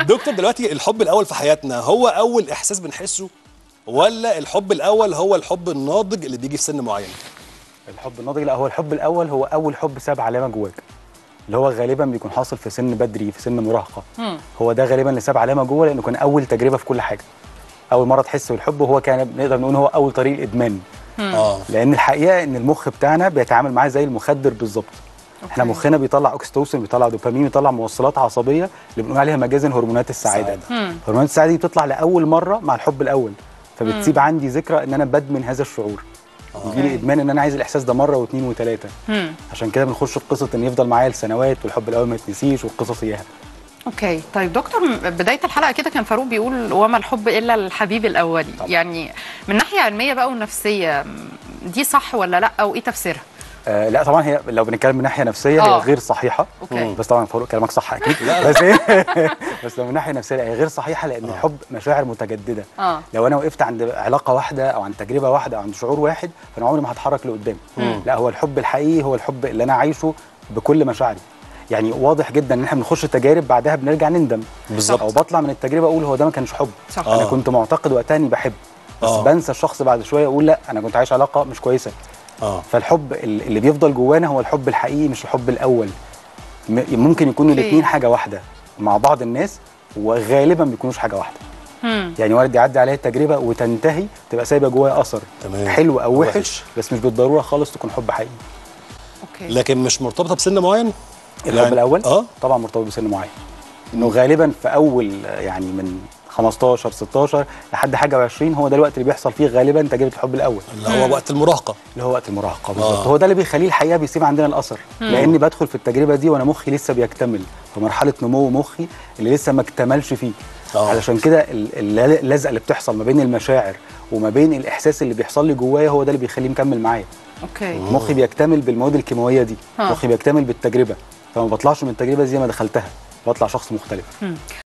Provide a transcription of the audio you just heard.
دكتور دلوقتي الحب الاول في حياتنا هو اول احساس بنحسه ولا الحب الاول هو الحب الناضج اللي بيجي في سن معين الحب الناضج لا هو الحب الاول هو اول حب ساب علامه جواك اللي هو غالبا بيكون حاصل في سن بدري في سن مراهقه هو ده غالبا اللي ساب علامه جوه لانه كان اول تجربه في كل حاجه اول مره تحس بالحب وهو كان نقدر نقول هو اول طريق الادمان اه لان الحقيقه ان المخ بتاعنا بيتعامل معاه زي المخدر بالظبط احنا أوكي. مخنا بيطلع اوكسيتوسين بيطلع دوبامين بيطلع موصلات عصبيه اللي بنقول عليها مجازا هرمونات السعاده السعادة. هرمونات السعاده دي بتطلع لاول مره مع الحب الاول فبتسيب عندي ذكرى ان انا بدمن هذا الشعور يجي لي ادمان ان انا عايز الاحساس ده مره واثنين وثلاثه مم. عشان كده بنخش في قصه ان يفضل معايا لسنوات والحب الاول ما يتنسيش والقصص اياها اوكي طيب دكتور م- بدايه الحلقه كده كان فاروق بيقول وما الحب الا الحبيب الاولي طبعا. يعني من ناحيه علميه بقى ونفسيه م، دي صح ولا لا وايه تفسيرها آه لا طبعا هي لو بنتكلم من ناحيه نفسيه آه. هي غير صحيحه أوكي. بس طبعا فاروق كلامك صح اكيد لا، لا. بس ايه بس لو من ناحيه نفسيه لا، هي غير صحيحه لان الحب مشاعر متجدده اه لو انا وقفت عند علاقه واحده او عند تجربه واحده او عند شعور واحد فانا عمري ما هتحرك لقدام لا هو الحب الحقيقي هو الحب اللي انا عايشه بكل مشاعري يعني واضح جدا ان احنا بنخش تجارب بعدها بنرجع نندم بالظبط. او بطلع من التجربه اقول هو ده ما كانش حب صح. انا آه. كنت معتقد وقتها اني بحب بس آه. بنسى الشخص بعد شويه اقول لا انا كنت عايش علاقه مش كويسه اه فالحب ال- اللي بيفضل جوانا هو الحب الحقيقي مش الحب الاول م- ممكن يكونوا أوكي. الاثنين حاجه واحده مع بعض الناس وغالبا ما بيكونوش حاجه واحده مم. يعني وارد يعدي عليها التجربه وتنتهي تبقى سايبه جوايا اثر تمام. حلو او وحش. وحش بس مش بالضروره خالص تكون حب حقيقي اوكي لكن مش مرتبطه بسن معين الحب يعني- الاول اه طبعا مرتبط بسن معين انه غالبا في اول يعني من 15 16 لحد حاجه و20 هو ده الوقت اللي بيحصل فيه غالبا تجربه الحب الاول اللي هو وقت المراهقه اللي هو وقت المراهقه بالظبط آه. هو ده اللي بيخليه الحقيقه بيسيب عندنا الاثر لاني بدخل في التجربه دي وانا مخي لسه بيكتمل في مرحله نمو مخي اللي لسه ما اكتملش فيه آه. علشان كده ال- الل- اللزقه اللي بتحصل ما بين المشاعر وما بين الاحساس اللي بيحصل لي جوايا هو ده اللي بيخليه مكمل معايا اوكي مخي بيكتمل بالمواد الكيماويه دي آه. مخي بيكتمل بالتجربه فما بطلعش من التجربه زي ما دخلتها بطلع شخص مختلف